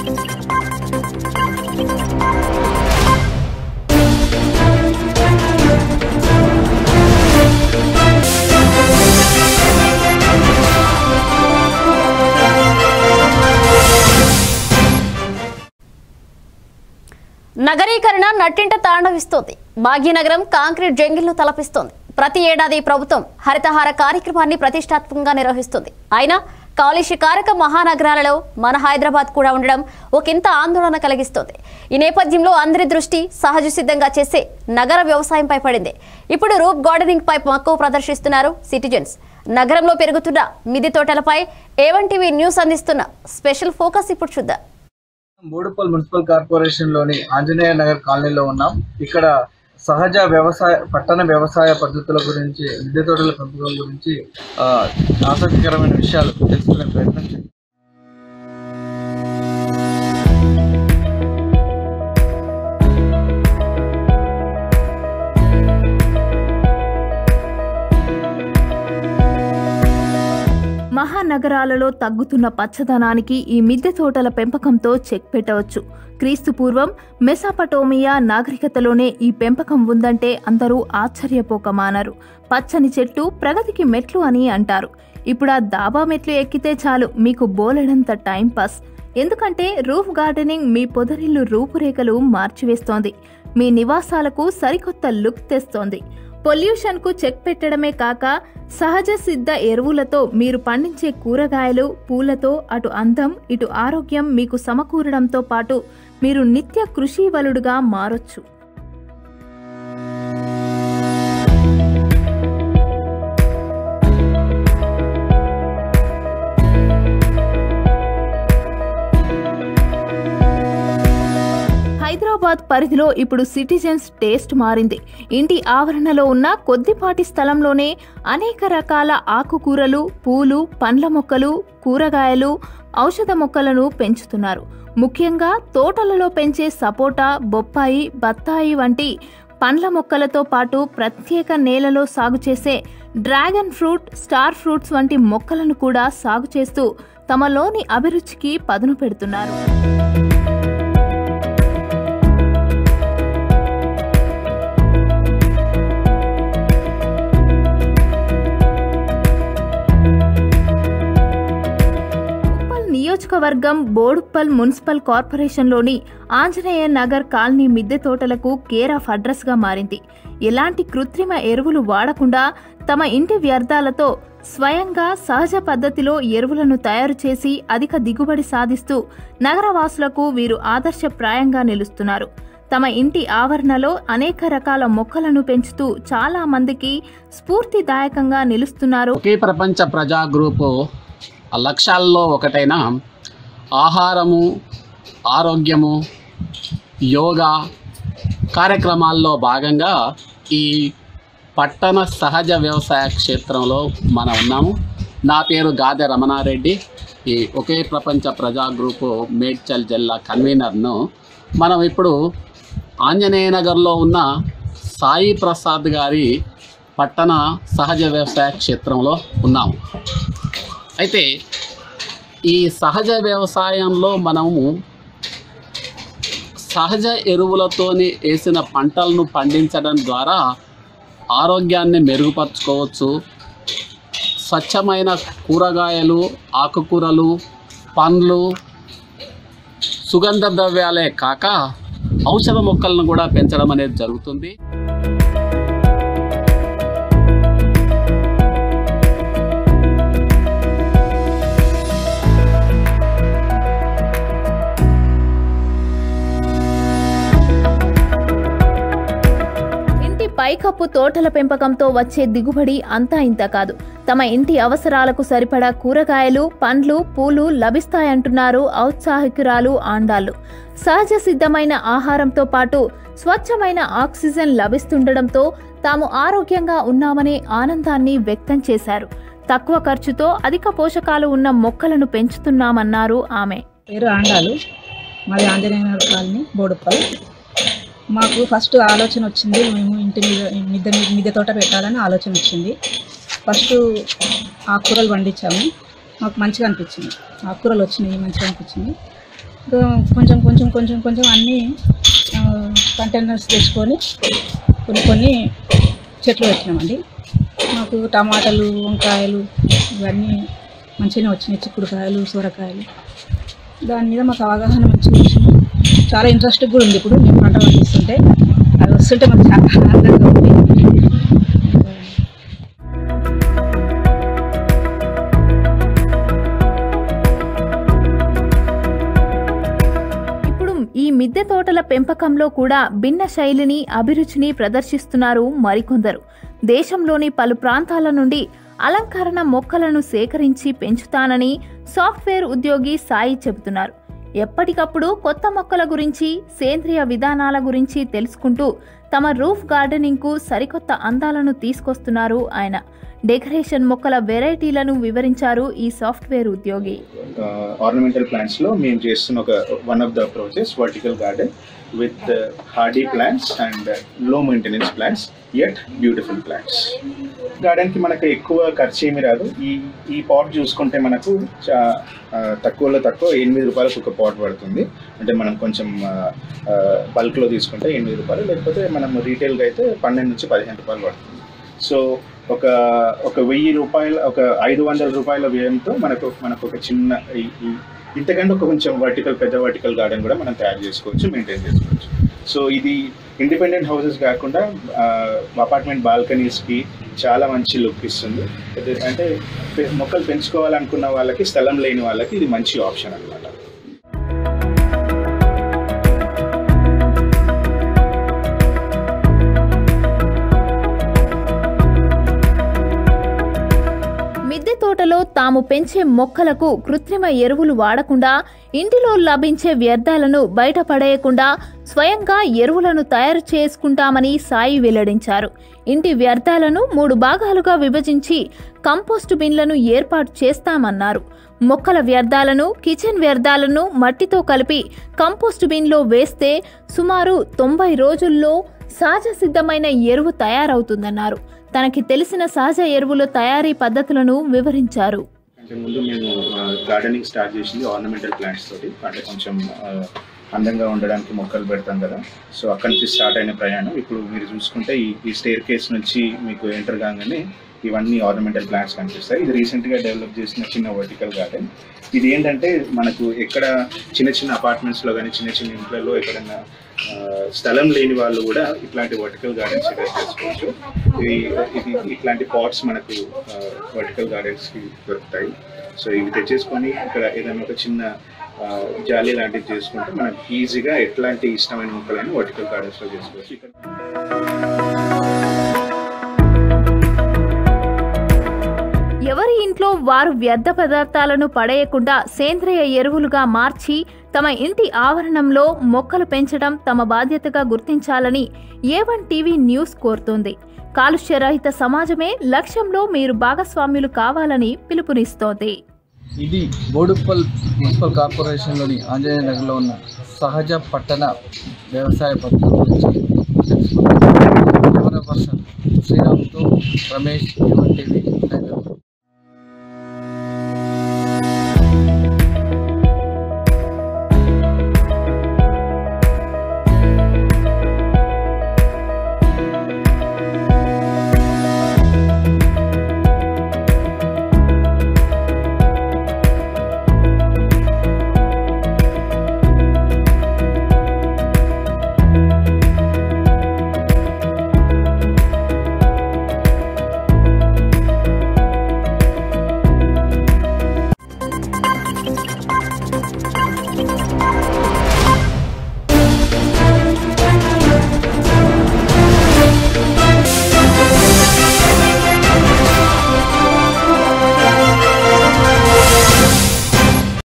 నగరీకరణ నట్టింట తాండవిస్తోంది Bhagyanagaram concrete జంగిల్ను తలపిస్తోంది ప్రతి ఏడాది ప్రభుత్వం హరితహార కార్యక్రమాన్ని ప్రతిష్టాత్మకంగా నిర్వహిస్తుంది అయినా కాలుష్య కారక మహానగరాలలో మన హైదరాబాద్ కూడా ఉండడం ఒకంత ఆందోళన కలిగిస్తోంది ఈ నేపథ్యంలో అందరి దృష్టి సహజ సిద్ధంగా చేసే నగర వ్యవసాయంపై పడింది ఇప్పుడు రూప్ గార్డెనింగ్ పై మక్కువ ప్రదర్శిస్తున్నారు సిటిజన్స్ నగరంలో పెరుగుతున్న మిది తోటలపై ఏవంటివి న్యూస్ అందిస్తున్న స్పెషల్ ఫోకస్ ఇప్పుడు చూద్దాం బోడుపల్ మున్సిపల్ కార్పొరేషన్ లోని ఆంజనేయ నగర్ కాలనీలో ఉన్నాం ఇక్కడ సహజ వ్యవసాయ పట్టణ వ్యవసాయ పద్ధతుల గురించి మిద్దె తోటల పెంపకం గురించి ఆ, ఆసక్తికరమైన విషయాలు తెలుసుకునే ప్రయత్నం చేద్దాం మహానగరాలలో తగ్గుతున్న పచ్చదనానికి ఈ మిద్దె తోటల పెంపకంతో చెక్ పెట్టవచ్చు క్రీస్తు పూర్వం మెసాపటోమియా నాగరికతలోనే ఈ పెంపకం ఉందంటే అందరూ ఆశ్చర్యపోకమానరు పచ్చని చెట్టు ప్రగతికి మెట్లు అని అంటారు ఇప్పుడు ఆ దాబా మెట్లు ఎక్కితే చాలు మీకు బోలెడంత టైం పాస్ ఎందుకంటే రూఫ్ గార్డెనింగ్ మీ పొదరిల్లు రూపురేఖలు మార్చివేస్తోంది మీ నివాసాలకు సరికొత్త లుక్ తెస్తోంది పొల్యూషన్ కు చెక్ పెట్టడమే కాక సహజ సిద్ధ ఎరువులతో మీరు పండించే కూరగాయలు పూలతో అటు అందం ఇటు ఆరోగ్యం మీకు సమకూరడంతో పాటు మీరు నిత్య కృషివలుడుగా మారొచ్చు హైదరాబాద్ పరిధిలో ఇప్పుడు సిటిజన్స్ టేస్ట్ మారింది ఇంటి ఆవరణలో ఉన్న కొద్దిపాటి స్థలంలోనే అనేక రకాల ఆకుకూరలు పూలు పండ్ల మొక్కలు కూరగాయలు ఔషధ మొక్కలను పెంచుతున్నారు ముఖ్యంగా తోటలలో పెంచే సపోటా బొప్పాయి బత్తాయి వంటి పండ్ల మొక్కలతో పాటు ప్రత్యేక నేలలో సాగు చేసే డ్రాగన్ ఫ్రూట్ స్టార్ ఫ్రూట్స్ వంటి మొక్కలను కూడా సాగు చేస్తూ తమలోని అభిరుచికి పదును పెడుతున్నారు ఉప్పల్ నియోజకవర్గం బోడుప్పల్ మున్సిపల్ కార్పొరేషన్లోని ఆంజనేయ నగర్ కాలనీ మిద్దె తోటలకు కేర్ ఆఫ్ అడ్రస్ గా మారింది ఎలాంటి కృత్రిమ ఎరువులు వాడకుండా తమ ఇంటి వ్యర్థాలతో స్వయంగా సహజ పద్ధతిలో ఎరువులను తయారు చేసి అధిక దిగుబడి సాధిస్తూ నగరవాసులకు వీరు ఆదర్శప్రాయంగా నిలుస్తున్నారు తమ ఇంటి ఆవరణలో అనేక రకాల మొక్కలను పెంచుతూ చాలా మందికి స్ఫూర్తిదాయకంగా నిలుస్తున్నారు ఒకే ప్రపంచ ప్రజా గ్రూపు లక్ష్యాల్లో ఒకటైన ఆహారము ఆరోగ్యము యోగా కార్యక్రమాల్లో భాగంగా ఈ పట్టణ సహజ వ్యవసాయ క్షేత్రంలో మనం ఉన్నాము నా పేరు గాదె రమణారెడ్డి ఈ ఒకే ప్రపంచ ప్రజా గ్రూపు మేడ్చల్ జిల్లా కన్వీనర్ను మనం ఇప్పుడు ఆంజనేయ నగర్లో ఉన్న సాయి ప్రసాద్ గారి పట్టణ సహజ వ్యవసాయ క్షేత్రంలో ఉన్నాము అయితే ఈ సహజ వ్యవసాయంలో మనము సహజ ఎరువులతోని వేసిన పంటలను పండించడం ద్వారా ఆరోగ్యాన్ని మెరుగుపరచుకోవచ్చు స్వచ్ఛమైన కూరగాయలు ఆకుకూరలు పండ్లు సుగంధ ద్రవ్యాలే కాక ఔషధ మొక్కలను కూడా పెంచడం అనేది జరుగుతుంది ఇంటి పైకప్పు తోటల పెంపకంతో వచ్చే దిగుబడి అంతా ఇంత కాదు తమ ఇంటి అవసరాలకు సరిపడా కూరగాయలు పండ్లు పూలు లభిస్తాయంటున్నారు ఔత్సాహికురాలు ఆండాళ్ళు సహజ సిద్ధమైన ఆహారంతో పాటు స్వచ్ఛమైన ఆక్సిజన్ లభిస్తుండడంతో తాము ఆరోగ్యంగా ఉన్నామనే ఆనందాన్ని వ్యక్తం చేశారు తక్కువ ఖర్చుతో అధిక పోషకాలు ఉన్న మొక్కలను పెంచుతున్నామన్నారు ఆమె పేరు ఆండాలు మాది ఆంజనేయ కాలనీ బోడుప్పల్ మాకు ఫస్ట్ ఆలోచన వచ్చింది మేము ఇంటి మీద మిద్దె మీద మిద్దె తోట పెట్టాలని ఆలోచన వచ్చింది ఫస్ట్ ఆకుకూరలు పండించాము మాకు మంచిగా అనిపించింది ఆకుకూరలు వచ్చినాయి మంచిగా అనిపించింది ఇంకా కొంచెం కొంచెం కొంచెం కొంచెం అన్నీ కంటైనర్స్ తెచ్చుకొని కొన్ని కొన్ని చెట్లు పెట్టినామండి మాకు టమాటాలు వంకాయలు ఇవన్నీ మంచిగానే వచ్చినాయి చిక్కుడుకాయలు సొరకాయలు దాని మీద మాకు అవగాహన మంచిగా వచ్చింది చాలా ఇంట్రెస్ట్ కూడా ఉంది ఇప్పుడు మేము పంట పండిస్తుంటే అది వస్తుంటే మాకు చాలా ఆనందంగా ఉంది ఇప్పుడు ఈ మిద్దె తోటల పెంపకంలో కూడా భిన్న శైలిని అభిరుచిని ప్రదర్శిస్తున్నారు మరికొందరు దేశంలోని పలు ప్రాంతాల నుండి అలంకరణ మొక్కలను సేకరించి పెంచుతానని సాఫ్ట్వేర్ ఉద్యోగి సాయి చెబుతున్నారు ఎప్పటికప్పుడు కొత్త మొక్కల గురించి సేంద్రియ విధానాల గురించి తెలుసుకుంటూ తమ రూఫ్ గార్డెనింగ్కు సరికొత్త అందాలను తీసుకొస్తున్నారు ఆయన డెకరేషన్ మొక్కల వెరైటీలను వివరించారు ఈ సాఫ్ట్వేర్ ఉద్యోగి ఆర్నమెంటల్ ప్లాంట్స్ లో మేము చేస్తున్న ఒక one of the approaches vertical garden with hardy plants and low maintenance plants yet beautiful plants garden కి మనకు ఎక్కువ ఖర్చు ఏమి రాదు ఈ ఈ పాట్ చూసుకుంటే మనకు చా- ఆ, తక్కువలో తక్కువ ఎనిమిది రూపాయలకు ఒక పాట్ పడుతుంది అంటే మనం కొంచెం బల్క్ లో తీసుకుంటే ఎనిమిది రూపాయలు లేకపోతే మనం రీటైల్ గా అయితే పన్నెండు నుంచి పదిహేను రూపాయలు పడుతుంది సో ఒక ఒక వెయ్యి రూపాయల ఒక ఐదు వందల రూపాయల వ్యయంతో మనకు మనకు ఒక చిన్న ఈ- ఈ- ఇంతకంటే ఒక కొంచెం వర్టికల్ పెద్ద వర్టికల్ గార్డెన్ కూడా మనం తయారు చేసుకోవచ్చు మెయింటైన్ చేసుకోవచ్చు సో ఇది ఇండిపెండెంట్ హౌసెస్ కాకుండా అపార్ట్మెంట్ బాల్కనీస్కి చాలా మంచి లుక్ ఇస్తుంది ఇది- అంటే పె- మొక్కలు పెంచుకోవాలనుకున్న వాళ్ళకి స్థలం లేని వాళ్ళకి ఇది మంచి ఆప్షన్ అన్నమాట మిద్దె తోటలో తాము పెంచే మొక్కలకు కృత్రిమ ఎరువులు వాడకుండా ఇంటిలో లభించే వ్యర్థాలను బయటపడేయకుండా స్వయంగా ఎరువులను తయారు చేసుకుంటామని సాయి వెల్లడించారు ఇంటి వ్యర్థాలను మూడు భాగాలుగా విభజించి కంపోస్టు బిన్లను ఏర్పాటు చేస్తామన్నారు మొక్కల వ్యర్థాలను కిచెన్ వ్యర్థాలను మట్టితో కలిపి కంపోస్టు బిన్లో వేస్తే సుమారు తొంభై రోజుల్లో సహజ సిద్ధమైన ఎరువు తయారవుతుందన్నారు తనకి తెలిసిన సహజ ఎరువుల తయారీ పద్ధతులను వివరించారు అంటే ముందు మేము గార్డెనింగ్ స్టార్ట్ చేసింది ఆర్నమెంటల్ ప్లాంట్స్ తోటి అంటే కొంచెం ఆ, అందంగా ఉండడానికి మొక్కలు పెడతాం కదా సో అక్కడి నుంచి స్టార్ట్ అయిన ప్రయాణం ఇప్పుడు మీరు చూసుకుంటే ఈ ఈ స్టేర్ కేస్ నుంచి మీకు ఎంటర్ కాగానే ఇవన్నీ ఆర్నమెంటల్ ప్లాంట్స్ కనిపిస్తాయి ఇది రీసెంట్గా డెవలప్ చేసిన చిన్న వర్టికల్ గార్డెన్ ఇది ఏంటంటే మనకు ఎక్కడ చిన్న చిన్న అపార్ట్మెంట్స్లో కానీ చిన్న చిన్న ఇంట్లలో ఎక్కడైనా ఆ, స్థలం లేని వాళ్ళు కూడా ఇట్లాంటి వర్టికల్ గార్డెన్స్ సెటప్ చేసుకోవచ్చు ఇది ఇది ఇట్లాంటి పాట్స్ మనకు వర్టికల్ గార్డెన్స్కి దొరుకుతాయి సో ఇవి తెచ్చేసుకొని ఇక్కడ ఏదైనా ఒక చిన్న ఆ, జాలి లాంటివి చేసుకుంటే మనకు ఈజీగా ఎట్లాంటి ఇష్టమైన మొక్కలైనా వర్టికల్ గార్డెన్స్లో చేసుకోవచ్చు ఇక్కడ ఎవరి ఇంట్లో వారు వ్యర్థ పదార్థాలను పడేయకుండా సేంద్రియ ఎరువులుగా మార్చి తమ ఇంటి ఆవరణంలో మొక్కలు పెంచడం తమ బాధ్యతగా గుర్తించాలని ఏవన్ టీవీ న్యూస్ కోరుతోంది కాలుష్యరహిత సమాజమే లక్ష్యంలో మీరు భాగస్వామ్యులు కావాలని పిలుపునిస్తోంది ఇది బోడుప్పల్ మున్సిపల్ కార్పొరేషన్లోని ఆంజనేయ నగర్లో ఉన్న సహజ పట్టణ వ్యవసాయ పద్ధతుల గురించి తెలుసుకుందాం కెమెరా పర్సన్ శ్రీరామ్తో రమేష్ టీవీ హైదరాబాద్